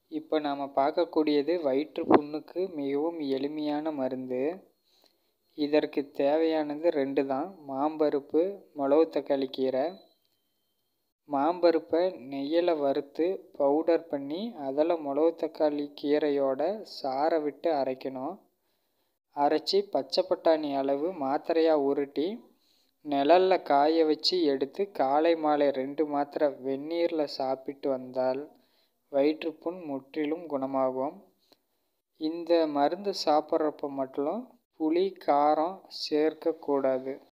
இப்போ நாம் பார்க்கக்கூடியது வயிற்று புண்ணுக்கு மிகவும் எளிமையான மருந்து இதற்கு தேவையானது ரெண்டு தான் மாம்பருப்பு மிளகு தக்காளி கீரை மாம்பருப்பை நெய்யில் வறுத்து பவுடர் பண்ணி அதில் மிளகு தக்காளி கீரையோட சாறை விட்டு அரைக்கணும் அரைச்சி பச்சை பட்டாணி அளவு மாத்திரையாக உருட்டி நிழலில் காய வச்சு எடுத்து காலை மாலை ரெண்டு மாத்திரை வெந்நீரில் சாப்பிட்டு வந்தால் வயிற்றுப்புண் முற்றிலும் குணமாகும் இந்த மருந்து சாப்பிட்றப்ப மட்டும் புளி காரம் சேர்க்கக்கூடாது